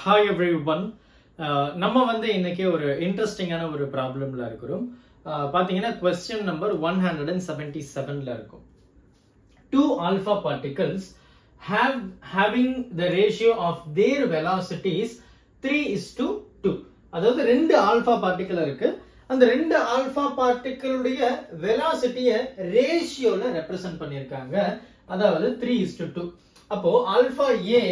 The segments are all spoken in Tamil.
ஹாய் எவ்ரி ஒன் நம்ம வந்து இன்னைக்கு ஒரு இன்ட்ரெஸ்டிங்கான ஒரு ப்ராப்ளம்ல இருக்கிறோம் Uh, பாத்தீங்கன்னா question number one hundred and seventy செவன்ல இருக்கும் two alpha particles have having the ratio of their velocities 3 is to 2 அதாவது ரெண்டு ஆல்பா பார்ட்டிக்கல் இருக்கு அந்த ரெண்டு ஆல்பா பார்ட்டிகளுடைய வெலாசிட்டிய ரேஷியோல ரெப்ரசன்ட் பண்ணிருக்காங்க அதாவது 3 is to 2 அப்போ ஆல்பா ஏ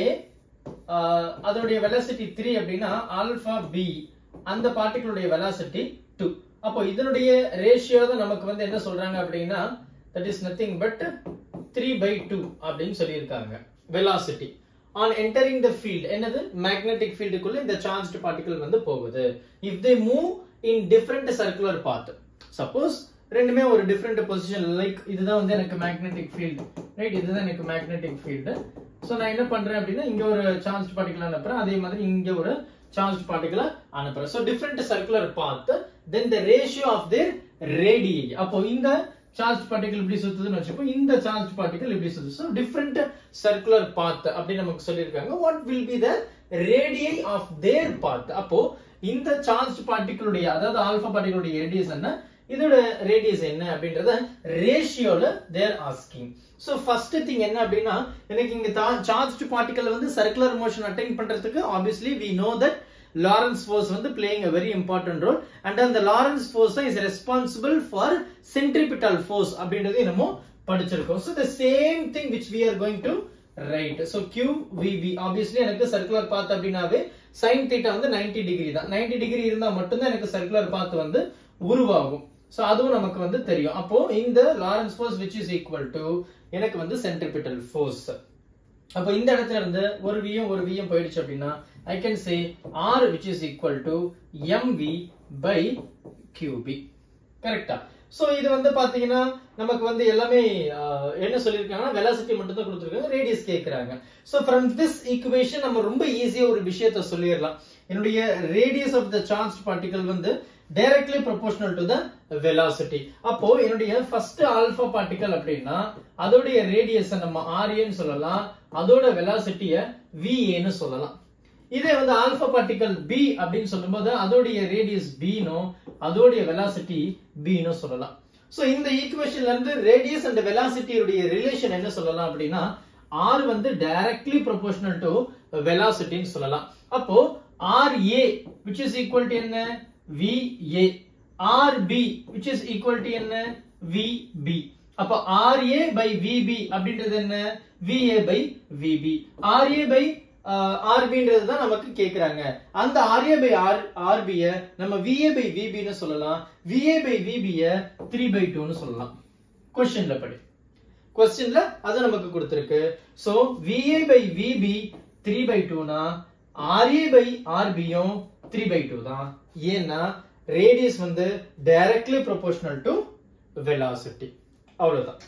அதோடைய வெலாசிட்டி 3 அப்படின்னா ஆல்பா பி அந்த பார்ட்டிகளுடைய வெலாசிட்டி 2 அப்போ இதனுடைய ரேஷியோ தான் நமக்கு வந்து என்ன சொல்றாங்க அப்படின்னா that is nothing but three by two அப்படின்னு சொல்லியிருக்காங்க velocity on entering the field என்னது மேக்னெட்டிக் ஃபீல்டுக்குள்ள இந்த சார்ஜ்டு பார்ட்டிகல் வந்து போகுது if they move in different circular path suppose ரெண்டுமே ஒரு டிஃப்ரெண்ட் பொசிஷன் லைக் இதுதான் வந்து எனக்கு மேக்னெட்டிக் ஃபீல்டு ரைட் இதுதான் எனக்கு மேக்னெட்டிக் ஃபீல்டு ஸோ நான் என்ன பண்றேன் அப்படின்னா இங்க ஒரு சார்ஜ் பார்ட்டிகல் அனுப்புறேன் அதே மாதிரி இங்க ஒரு சார்ஜ் பார்ட்டிகல் அனுப்புறேன் so different circular path then the ratio of their radii அப்போ இந்த சார்ஜ் பார்ட்டிகல் இப்படி சுத்துதுன்னு வச்சுப்போம் இந்த சார்ஜ் பார்ட்டிகல் இப்படி சுத்து ஸோ டிஃப்ரெண்ட் சர்க்குலர் பாத் அப்படின்னு நமக்கு சொல்லியிருக்காங்க what will be the radii of their path அப்போ இந்த சார்ஜ் பார்ட்டிகளுடைய அதாவது ஆல்பா பார்ட்டிகளுடைய ரேடியஸ் என்ன இதோட ரேடியஸ் என்ன அப்படின்றத ரேஷியோல they're asking so first thing என்ன அப்படின்னா எனக்கு இங்க சார்ஜ் பார்ட்டிகல் வந்து சர்க்குலர் மோஷன் அட்டைன் பண்றதுக்கு obviously we know that Lorentz force வந்து playing a very important role and அந்த லாரன்ஸ் ஃபோர்ஸ் தான் is responsible for centripetal force அப்படின்றது என்னமோ படிச்சிருக்கோம் so the same thing which we are going to write so q v v obviously எனக்கு சர்க்குலர் பாத் அப்படின்னாவே சைன் தீட்டா வந்து நைன்டி டிகிரி தான் நைன்டி டிகிரி இருந்தா மட்டும்தான் எனக்கு சர்க்குலர் பாத் வந்து உருவாகும் ஸோ அதுவும் நமக்கு வந்து தெரியும் அப்போ இந்த Lorentz force which is equal to எனக்கு வந்து சென்ட்ரிபிட்டல் ஃபோர்ஸ் அப்போ இந்த இடத்துல இருந்து ஒரு வியும் ஒரு வியும் போயிடுச்சு அப்படின்னா I can say r which is equal to m v by q B கரெக்டா சோ இது வந்து பாத்தீங்கன்னா நமக்கு வந்து எல்லாமே என்ன சொல்லிருக்காங்கன்னா வெலாசிட்டி மட்டும் தான் கொடுத்துருக்காங்க ரேடியஸ் கேக்குறாங்க சோ ஃப்ரம் திஸ் ஈக்குவேஷன் நம்ம ரொம்ப ஈஸியா ஒரு விஷயத்த சொல்லிடலாம் என்னுடைய radius of the charge particle வந்து directly proportional to the velocity அப்போ என்னுடைய ஃபர்ஸ்ட் ஆல்பா பார்ட்டிகல் அப்படின்னா அதோடைய ரேடியஸ் நம்ம ஆர்ஏன்னு சொல்லலாம் அதோட வெலாசிட்டிய விஏன்னு சொல்லலாம் இதே வந்து ஆல்பா பார்ட்டிகல் பி அப்படின்னு சொல்லும்போது அதோடைய ரேடியஸ் பினோ அதோடைய வெலாசிட்டி பினோ சொல்லலாம் சோ இந்த ஈக்குவேஷன்ல இருந்து ரேடியஸ் அண்ட் வெலாசிட்டியுடைய ரிலேஷன் என்ன சொல்லலாம் அப்படின்னா ஆர் வந்து டைரக்ட்லி ப்ரொபோஷனல் டு வெலாசிட்டின்னு சொல்லலாம் அப்போ r a which is equal to என்ன v a r b which is equal to என்ன வி பி அப்ப ஆர் ஏ பை விபி அப்படின்றது என்ன v a by v b r a by ஆர்பின்றது தான் நமக்கு கேக்குறாங்க அந்த ஆர்ஏ பை ஆர் ஆர்பிய நம்ம விஏ பை விபின்னு சொல்லலாம் விஏ பை விபிய த்ரீ பை டூன்னு சொல்லலாம் கொஸ்டின்ல படி கொஸ்டின்ல அது நமக்கு கொடுத்திருக்கு so v a by v b three by டூனா ஆர்ஏ பை ஆர்பியும் த்ரீ பை டூ தான் ஏன்னா ரேடியஸ் வந்து டைரக்ட்லி ப்ரொபோஷனல் டு வெலாசிட்டி அவ்வளவுதான்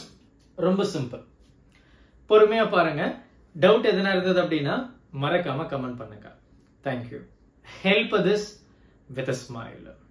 ரொம்ப சிம்பிள் பொறுமையா பாருங்க டவுட் எதனா இருந்தது அப்படின்னா மறக்காம கமெண்ட் பண்ணுங்க thank you help this with a smile